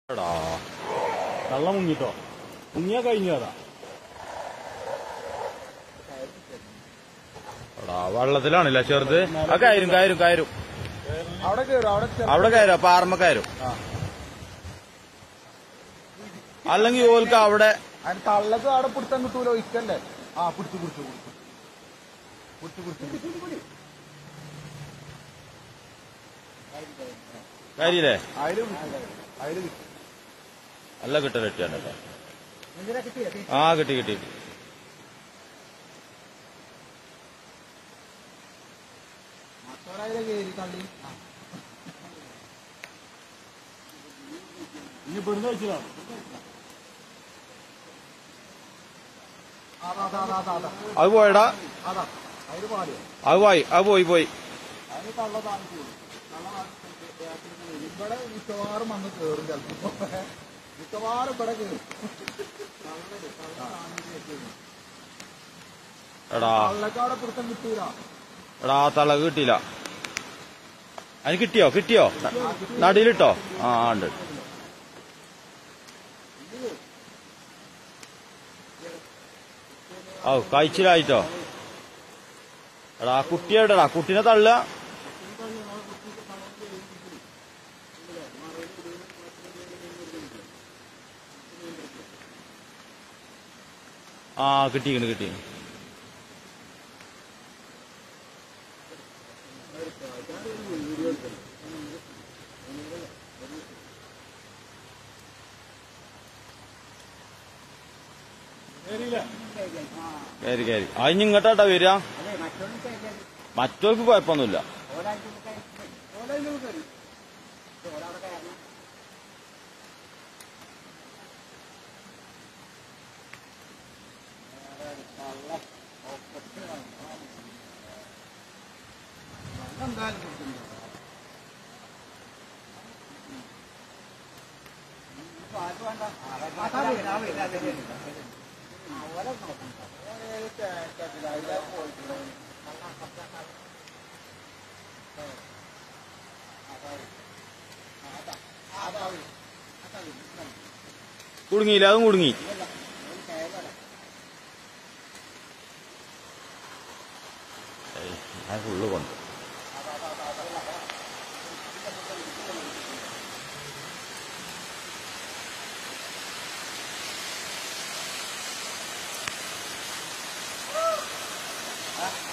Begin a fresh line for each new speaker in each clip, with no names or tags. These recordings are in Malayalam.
എടാ കള്ള മുങ്ങിട്ടോ മുങ്ങിയാ കഴിഞ്ഞതാ എടാ വെള്ളത്തിലാണല്ലേ ചെറുത് ആ കയറും കയറും കയറും
അവിടെ കയറും അവിടെ ചെറു-
അവിടെ കയറും പാറമ്മ കയറും
ആ.
അല്ലെങ്കിൽ ഓൽക്ക് അവിടെ
അതിന് തള്ളക്ക് അവിടെ പിടുത്തം കിട്ടൂലോ ഇക്കല്ലേ ആ പിടിച്ചു പിടിച്ചു പിടിച്ചു പിടിച്ചു പിടിച്ചു
കാര്യല്ലേ
അതില് പിടിച്ചു. അതില് കിട്ടി.
നല്ല കിട്ടൽ കിട്ടിയാണ്ടല്ലോ ആ കിട്ടി കിട്ടി
മറ്റൊരായിരം കയറി തള്ളി ആ.
ഇനി ഇവിടുന്ന് വെച്ചതാണ്
അതാ അതാ അതാ അതാ അതാ
അത് പോയടാ
അതാ അതില് പാടിയോ
അത് പോയി അത് പോയി പോയി
അതിന് തള്ള താമസിച്ചു തള്ള താമസിച്ചു. ഇവിടെ മിക്കവാറും വന്ന് കയറും ചിലപ്പോ മിക്കവാറും ഇവിടെ കയറും
എടാ
തള്ളക്ക് അവിടെ പിടുത്തം കിട്ടൂല
എടാ തള കിട്ടിയില്ല അതിന് കിട്ടിയോ കിട്ടിയോ നടിയിലിട്ടോ ആ ഉണ്ട് ഓ കഴിച്ചിലായിട്ടോ എടാ കുട്ടി എവിടെടാ കുട്ടീനെ തള്ളുക ആ കിട്ടിക്കണ് കിട്ടിക്കണ് കയറി കയറി അതിന് ഇങ്ങോട്ടാട്ടാ വരിക മറ്റവർക്ക് കുഴപ്പമൊന്നുമില്ല കുടുങ്ങിയില്ല അതും കുടുങ്ങി ഏയ്, ഞാൻ ഫുള്ള് കൊണ്ട്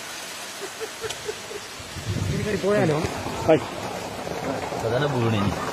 പോയാലോ
അതന്നെ വീണിനി